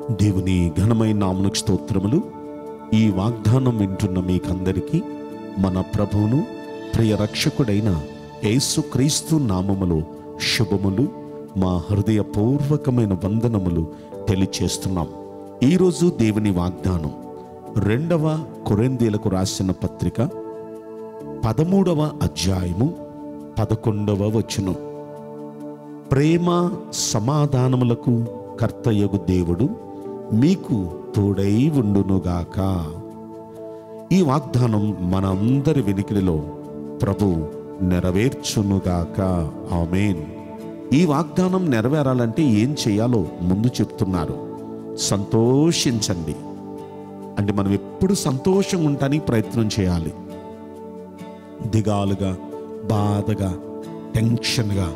దేవుని ఘనమైన నామునకు స్తోత్రములు ఈ వాగ్దానం వింటున్న మీకందరికీ మన ప్రభువును ప్రియ రక్షకుడైన యేసుక్రీస్తు నామములో శుభములు మా హృదయపూర్వకమైన వందనములు తెలియచేస్తున్నాం ఈరోజు దేవుని వాగ్దానం రెండవ కొరిందీలకు రాసిన పత్రిక పదమూడవ అధ్యాయము పదకొండవ వచనం ప్రేమ సమాధానములకు కర్తయగు దేవుడు మీకు తోడై ఉండునుగాక ఈ వాగ్దానం మనందరి వెనికిడిలో ప్రభు నెరవేర్చునుగాక ఆమెన్ ఈ వాగ్దానం నెరవేరాలంటే ఏం చేయాలో ముందు చెప్తున్నారు సంతోషించండి అంటే మనం ఎప్పుడు సంతోషంగా ఉండటానికి ప్రయత్నం చేయాలి దిగాలుగా బాధగా టెన్షన్గా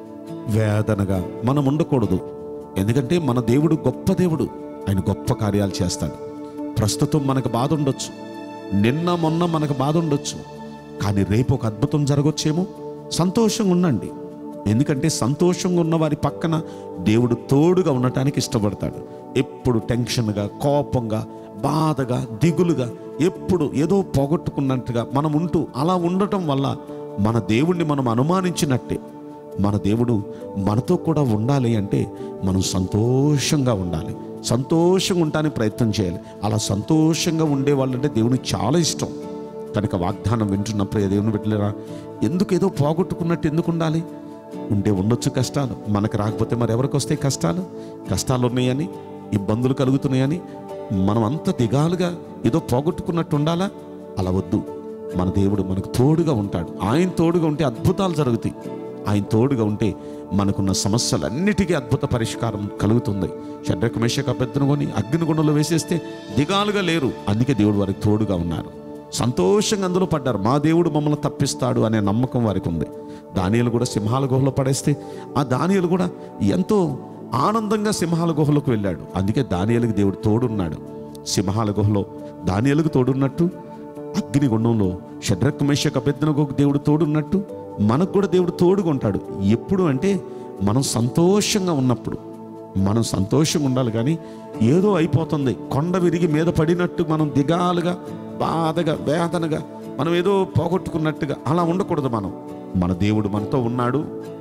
వేదనగా మనం ఉండకూడదు ఎందుకంటే మన దేవుడు గొప్ప దేవుడు ఆయన గొప్ప కార్యాలు చేస్తాడు ప్రస్తుతం మనకు బాధ ఉండొచ్చు నిన్న మొన్న మనకు బాధ ఉండొచ్చు కానీ రేపు ఒక అద్భుతం జరగొచ్చేమో సంతోషంగా ఉండండి ఎందుకంటే సంతోషంగా ఉన్న వారి పక్కన దేవుడు తోడుగా ఉండటానికి ఇష్టపడతాడు ఎప్పుడు టెన్షన్గా కోపంగా బాధగా దిగులుగా ఎప్పుడు ఏదో పోగొట్టుకున్నట్టుగా మనం ఉంటూ అలా ఉండటం వల్ల మన దేవుణ్ణి మనం అనుమానించినట్టే మన దేవుడు మనతో కూడా ఉండాలి అంటే మనం సంతోషంగా ఉండాలి సంతోషంగా ఉండడానికి ప్రయత్నం చేయాలి అలా సంతోషంగా ఉండే వాళ్ళంటే దేవునికి చాలా ఇష్టం కనుక వాగ్దానం వింటున్నప్పుడు దేవుని పెట్టలేరా ఎందుకు ఏదో పోగొట్టుకున్నట్టు ఎందుకు ఉండాలి ఉంటే ఉండొచ్చు కష్టాలు మనకు రాకపోతే మరి ఎవరికి వస్తాయి కష్టాలు కష్టాలు ఉన్నాయని ఇబ్బందులు కలుగుతున్నాయని మనం అంత దిగాలుగా ఏదో పోగొట్టుకున్నట్టు ఉండాలా అలా వద్దు మన దేవుడు మనకు తోడుగా ఉంటాడు ఆయన తోడుగా ఉంటే అద్భుతాలు జరుగుతాయి ఆయన తోడుగా ఉంటే మనకున్న సమస్యలన్నిటికీ అద్భుత పరిష్కారం కలుగుతుంది షడ్రకు మేషక పెద్దనుకొని అగ్నిగుండంలో వేసేస్తే దిగాలుగా లేరు అందుకే దేవుడు వారికి తోడుగా ఉన్నారు సంతోషంగా అందులో పడ్డారు మా దేవుడు మమ్మల్ని తప్పిస్తాడు అనే నమ్మకం వారికి ఉంది దానియలు కూడా సింహాల గుహలో పడేస్తే ఆ దానియలు కూడా ఎంతో ఆనందంగా సింహాల గుహలోకి వెళ్ళాడు అందుకే దానియలకు దేవుడు తోడున్నాడు సింహాల గుహలో దానియలకు తోడున్నట్టు అగ్నిగుండంలో షడ్రక్ మేషక పెద్దనకు దేవుడు తోడున్నట్టు మనకు కూడా దేవుడు తోడుగా ఉంటాడు ఎప్పుడు అంటే మనం సంతోషంగా ఉన్నప్పుడు మనం సంతోషంగా ఉండాలి కానీ ఏదో అయిపోతుంది కొండ విరిగి మీద పడినట్టు మనం దిగాలుగా బాధగా వేదనగా మనం ఏదో పోగొట్టుకున్నట్టుగా అలా ఉండకూడదు మనం మన దేవుడు మనతో ఉన్నాడు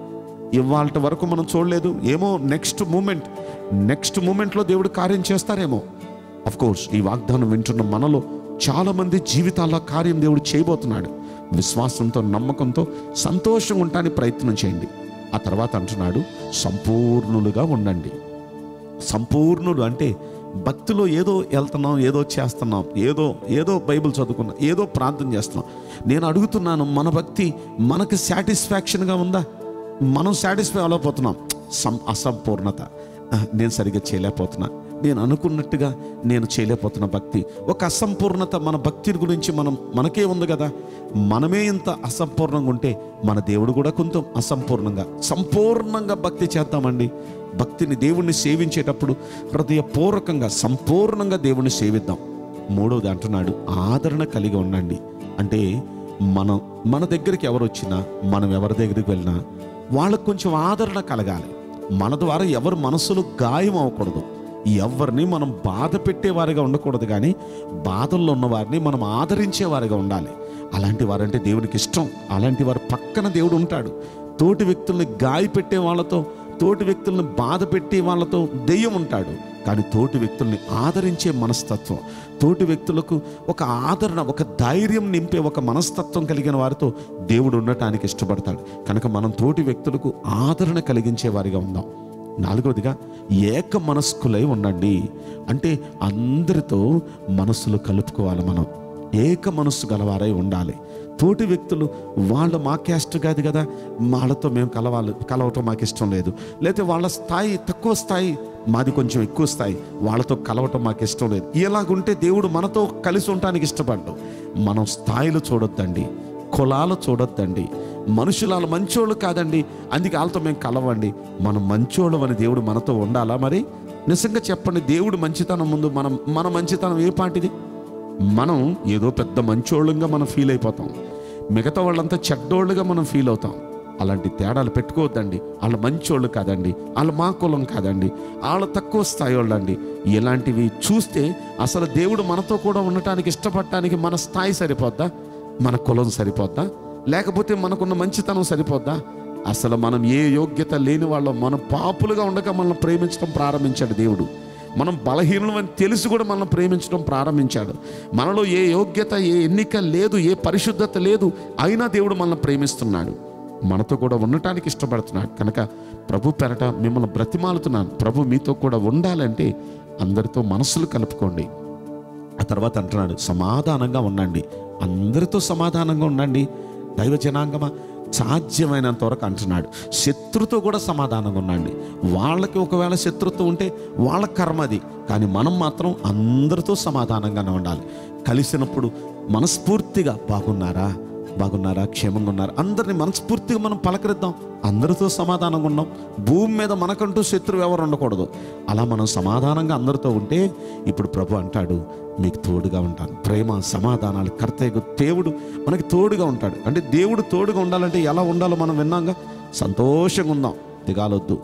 ఇవాళ వరకు మనం చూడలేదు ఏమో నెక్స్ట్ మూమెంట్ నెక్స్ట్ మూమెంట్లో దేవుడు కార్యం చేస్తారేమో అఫ్ కోర్స్ ఈ వాగ్దానం వింటున్న మనలో చాలా మంది జీవితాల్లో కార్యం దేవుడు చేయబోతున్నాడు విశ్వాసంతో నమ్మకంతో సంతోషంగా ఉండటానికి ప్రయత్నం చేయండి ఆ తర్వాత అంటున్నాడు సంపూర్ణులుగా ఉండండి సంపూర్ణుడు అంటే భక్తిలో ఏదో వెళ్తున్నాం ఏదో చేస్తున్నాం ఏదో ఏదో బైబిల్ చదువుకున్నాం ఏదో ప్రార్థన చేస్తున్నాం నేను అడుగుతున్నాను మన భక్తి మనకి సాటిస్ఫాక్షన్గా ఉందా మనం సాటిస్ఫై అవ్వలేకపోతున్నాం సం అసంపూర్ణత ఆ, నేను సరిగ్గా చేయలేకపోతున్నా నేను అనుకున్నట్టుగా నేను చేయలేకపోతున్న భక్తి ఒక అసంపూర్ణత మన భక్తి గురించి మనం మనకే ఉంది కదా మనమే ఇంత అసంపూర్ణంగా ఉంటే మన దేవుడు కూడా కొంచెం అసంపూర్ణంగా సంపూర్ణంగా భక్తి చేద్దామండి భక్తిని దేవుణ్ణి సేవించేటప్పుడు హృదయపూర్వకంగా సంపూర్ణంగా దేవుణ్ణి సేవిద్దాం మూడవది అంటున్నాడు ఆదరణ కలిగి ఉండండి అంటే మనం మన దగ్గరికి ఎవరు వచ్చినా మనం ఎవరి దగ్గరికి వెళ్ళినా వాళ్ళకు కొంచెం ఆదరణ కలగాలి మన ద్వారా ఎవరి మనసులు గాయం అవ్వకూడదు ఎవరిని మనం బాధ పెట్టేవారిగా ఉండకూడదు కానీ బాధల్లో ఉన్న వారిని మనం ఆదరించే వారిగా ఉండాలి అలాంటి వారంటే దేవునికి ఇష్టం అలాంటి వారి పక్కన దేవుడు ఉంటాడు తోటి వ్యక్తుల్ని గాయపెట్టే వాళ్ళతో తోటి వ్యక్తుల్ని బాధ పెట్టే వాళ్ళతో దెయ్యం ఉంటాడు కానీ తోటి వ్యక్తుల్ని ఆదరించే మనస్తత్వం తోటి వ్యక్తులకు ఒక ఆదరణ ఒక ధైర్యం నింపే ఒక మనస్తత్వం కలిగిన వారితో దేవుడు ఉండటానికి ఇష్టపడతాడు కనుక మనం తోటి వ్యక్తులకు ఆదరణ కలిగించే వారిగా ఉందాం నాలుగవదిగా ఏక మనస్కులై ఉండండి అంటే అందరితో మనస్సులు కలుపుకోవాలి మనం ఏక మనస్సు గలవారై ఉండాలి తోటి వ్యక్తులు వాళ్ళు మా క్యాస్ట్ కాదు కదా వాళ్ళతో మేము కలవాలి కలవటం మాకు ఇష్టం లేదు లేకపోతే వాళ్ళ స్థాయి తక్కువ స్థాయి మాది కొంచెం ఎక్కువ స్థాయి వాళ్ళతో కలవటం మాకు ఇష్టం లేదు ఇలాగుంటే దేవుడు మనతో కలిసి ఉండటానికి ఇష్టపడ్డాం మనం స్థాయిలు చూడొద్దండి కులాలు చూడొద్దండి మనుషులు వాళ్ళు మంచోళ్ళు కాదండి అందుకే వాళ్ళతో మేము కలవండి మనం మంచోళ్ళం అని దేవుడు మనతో ఉండాలా మరి నిజంగా చెప్పండి దేవుడు మంచితనం ముందు మనం మన మంచితనం ఏ పాటిది మనం ఏదో పెద్ద మంచోళ్ళంగా మనం ఫీల్ అయిపోతాం మిగతా వాళ్ళంతా చెడ్డోళ్ళుగా మనం ఫీల్ అవుతాం అలాంటి తేడాలు పెట్టుకోవద్దండి వాళ్ళు మంచోళ్ళు కాదండి వాళ్ళు మా కులం కాదండి వాళ్ళు తక్కువ స్థాయి వాళ్ళండి ఇలాంటివి చూస్తే అసలు దేవుడు మనతో కూడా ఉండటానికి ఇష్టపడటానికి మన స్థాయి సరిపోద్దా మన కులం సరిపోద్దా లేకపోతే మనకున్న మంచితనం సరిపోద్దా అసలు మనం ఏ యోగ్యత లేని వాళ్ళం మనం పాపులుగా ఉండగా మనల్ని ప్రేమించడం ప్రారంభించాడు దేవుడు మనం బలహీనం అని తెలిసి కూడా మనల్ని ప్రేమించడం ప్రారంభించాడు మనలో ఏ యోగ్యత ఏ ఎన్నిక లేదు ఏ పరిశుద్ధత లేదు అయినా దేవుడు మనల్ని ప్రేమిస్తున్నాడు మనతో కూడా ఉండటానికి ఇష్టపడుతున్నాడు కనుక ప్రభు పెరట మిమ్మల్ని బ్రతిమాలుతున్నాను ప్రభు మీతో కూడా ఉండాలంటే అందరితో మనసులు కలుపుకోండి ఆ తర్వాత అంటున్నాడు సమాధానంగా ఉండండి అందరితో సమాధానంగా ఉండండి దైవ జనాంగమా సాధ్యమైనంత వరకు అంటున్నాడు శత్రుతో కూడా సమాధానంగా ఉండండి వాళ్ళకి ఒకవేళ శత్రుత్వం ఉంటే వాళ్ళ కర్మది కానీ మనం మాత్రం అందరితో సమాధానంగానే ఉండాలి కలిసినప్పుడు మనస్ఫూర్తిగా బాగున్నారా బాగున్నారా క్షేమంగా ఉన్నారా అందరిని మనస్ఫూర్తిగా మనం పలకరిద్దాం అందరితో సమాధానంగా ఉన్నాం భూమి మీద మనకంటూ శత్రువు ఎవరు ఉండకూడదు అలా మనం సమాధానంగా అందరితో ఉంటే ఇప్పుడు ప్రభు అంటాడు మీకు తోడుగా ఉంటాను ప్రేమ సమాధానాలు కర్తయ్యకు దేవుడు మనకి తోడుగా ఉంటాడు అంటే దేవుడు తోడుగా ఉండాలంటే ఎలా ఉండాలో మనం విన్నాంగా సంతోషంగా ఉందాం దిగాలొద్దు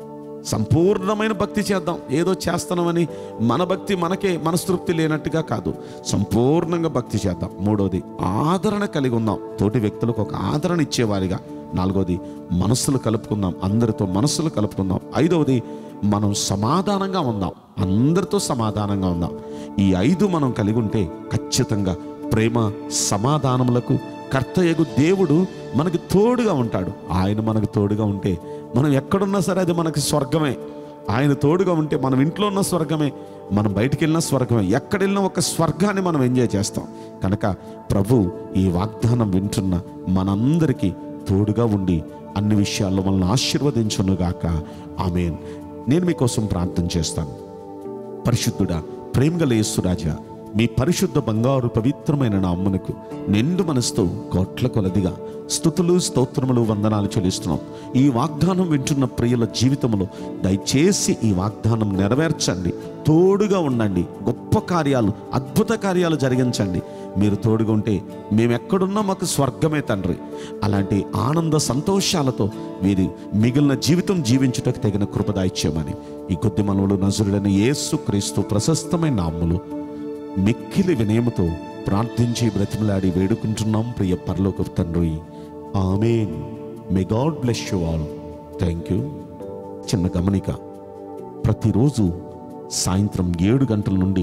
సంపూర్ణమైన భక్తి చేద్దాం ఏదో చేస్తున్నామని మన భక్తి మనకే మనస్తృప్తి లేనట్టుగా కాదు సంపూర్ణంగా భక్తి చేద్దాం మూడోది ఆదరణ కలిగి ఉందాం తోటి వ్యక్తులకు ఒక ఆదరణ ఇచ్చేవారిగా నాలుగోది మనస్సులు కలుపుకుందాం అందరితో మనస్సులు కలుపుకుందాం ఐదవది మనం సమాధానంగా ఉందాం అందరితో సమాధానంగా ఉందాం ఈ ఐదు మనం కలిగి ఉంటే ఖచ్చితంగా ప్రేమ సమాధానములకు కర్తయ్యకు దేవుడు మనకి తోడుగా ఉంటాడు ఆయన మనకు తోడుగా ఉంటే మనం ఎక్కడున్నా సరే అది మనకి స్వర్గమే ఆయన తోడుగా ఉంటే మనం ఇంట్లో ఉన్న స్వర్గమే మనం బయటికి వెళ్ళిన స్వర్గమే ఎక్కడెళ్ళినా ఒక స్వర్గాన్ని మనం ఎంజాయ్ చేస్తాం కనుక ప్రభు ఈ వాగ్దానం వింటున్న మనందరికీ తోడుగా ఉండి అన్ని విషయాల్లో మనల్ని ఆశీర్వదించునుగాక ఆమెన్ నేను మీకోసం ప్రార్థన చేస్తాను పరిశుద్ధుడా ప్రేమగల యేసురాజా మీ పరిశుద్ధ బంగారు పవిత్రమైన నామ్మునకు నిండు మనసుతో కోట్ల కొలదిగా స్థుతులు స్తోత్రములు వందనాలు చెల్లిస్తున్నాం ఈ వాగ్దానం వింటున్న ప్రియుల జీవితంలో దయచేసి ఈ వాగ్దానం నెరవేర్చండి తోడుగా ఉండండి గొప్ప కార్యాలు అద్భుత కార్యాలు జరిగించండి మీరు తోడుగా ఉంటే మేము ఎక్కడున్నా మాకు స్వర్గమే తండ్రి అలాంటి ఆనంద సంతోషాలతో వీరి మిగిలిన జీవితం జీవించుటకు తగిన కృపదాయిచ్యమని ఈ కొద్ది మనవులు నజరుడైన యేసు క్రీస్తు ప్రశస్తమైన నామ్ములు మిక్కిలి వినయముతో ప్రార్థించి బ్రతిమలాడి వేడుకుంటున్నాం ప్రియ పరలోక తండ్రి amen may God bless you all thank you చిన్న గమనిక ప్రతిరోజు సాయంత్రం ఏడు గంటల నుండి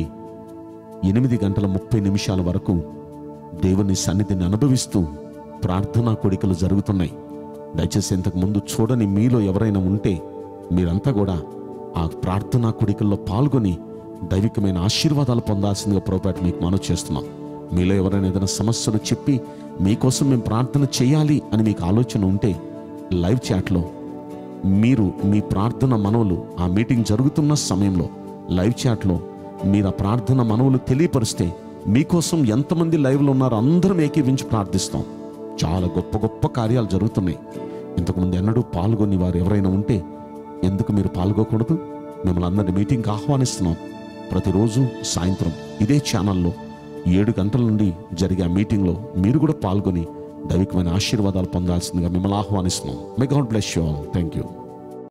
ఎనిమిది గంటల ముప్పై నిమిషాల వరకు దేవుని సన్నిధిని అనుభవిస్తూ ప్రార్థనా కోడికలు జరుగుతున్నాయి దయచేసి ఇంతకు ముందు చూడని మీలో ఎవరైనా ఉంటే మీరంతా కూడా ఆ ప్రార్థనా కోడికల్లో పాల్గొని దైవికమైన ఆశీర్వాదాలు పొందాల్సిందిగా ప్రోపేట మీకు మనవి చేస్తున్నాం మీలో ఎవరైనా ఏదైనా సమస్యలు చెప్పి మీకోసం మేము ప్రార్థన చేయాలి అని మీకు ఆలోచన ఉంటే లైవ్ చాట్లో మీరు మీ ప్రార్థన మనవులు ఆ మీటింగ్ జరుగుతున్న సమయంలో లైవ్ చాట్లో మీరు ఆ ప్రార్థన మనవులు తెలియపరిస్తే మీకోసం ఎంతమంది లైవ్లో ఉన్నారో అందరం ఏకీవించి ప్రార్థిస్తాం చాలా గొప్ప గొప్ప కార్యాలు జరుగుతున్నాయి ఇంతకుముందు ఎన్నడూ పాల్గొని వారు ఎవరైనా ఉంటే ఎందుకు మీరు పాల్గొకూడదు మిమ్మల్ని అందరినీ మీటింగ్కి ఆహ్వానిస్తున్నాం ప్రతిరోజు సాయంత్రం ఇదే ఛానల్లో ఏడు గంటల నుండి జరిగే ఆ మీటింగ్లో మీరు కూడా పాల్గొని దైవికమైన ఆశీర్వాదాలు పొందాల్సిందిగా మిమ్మల్ని ఆహ్వానిస్తున్నాం may God bless you all thank you